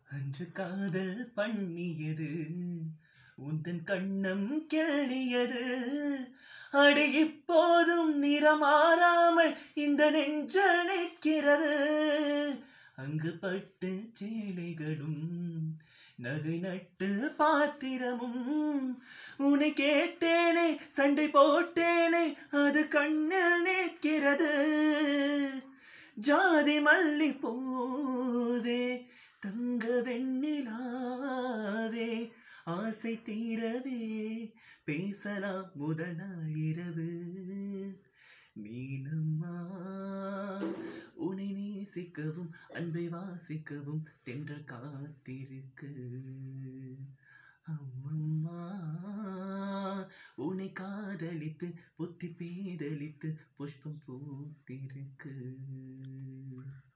அன்று காதல் பண்ணியது உந்தன் கண்ணம் கிள்ளியது அடி இப்போதும் நிறமாறாமல் இந்த நெஞ்சல் நிற்கிறது அங்கு பட்டு சேலைகளும் நகை நட்டு பாத்திரமும் உன்னை கேட்டேனே சண்டை போட்டேனே அது கண்ணில் நிற்கிறது ஜாதி மல்லி போதே தங்க வெண்ணிலாவே ஆசை தீரவே பேசலாம் முதல் நாள் இரவு மீனம்மா உன்னை நேசிக்கவும் அன்பை வாசிக்கவும் தென்ற காத்திருக்கு அம்மம்மா உன்னை காதலித்து புத்தி பேதலித்து புஷ்பம் பூத்திருக்கு